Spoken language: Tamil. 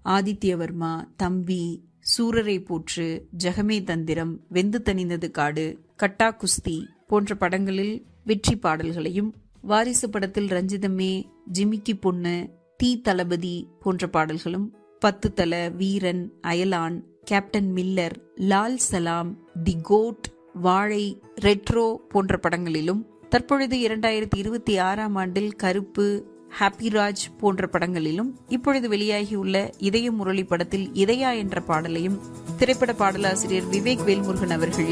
ஆதித்யவர்மா தம்பி சூரரை போற்று ஜெகமே தந்திரம் வெந்து தணிந்தது காடு கட்டா குஸ்தி போன்ற படங்களில் வெற்றி பாடல்களையும் வாரிசு படத்தில் ரஞ்சிதமே ஜிமிக்கி பொண்ணு தீ தளபதி போன்ற பாடல்களும் பத்து தல வீரன் அயலான் கேப்டன் மில்லர் லால் சலாம் தி கோட் வாழை ரெட்ரோ போன்ற படங்களிலும் தற்பொழுது இரண்டாயிரத்தி இருபத்தி ஆறாம் ஆண்டில் கருப்பு ஹாப்பிராஜ் போன்ற படங்களிலும் இப்பொழுது வெளியாகியுள்ள இதய முரளி படத்தில் இதயா என்ற பாடலையும் திரைப்பட பாடலாசிரியர் விவேக் வேல்முருகன் அவர்கள்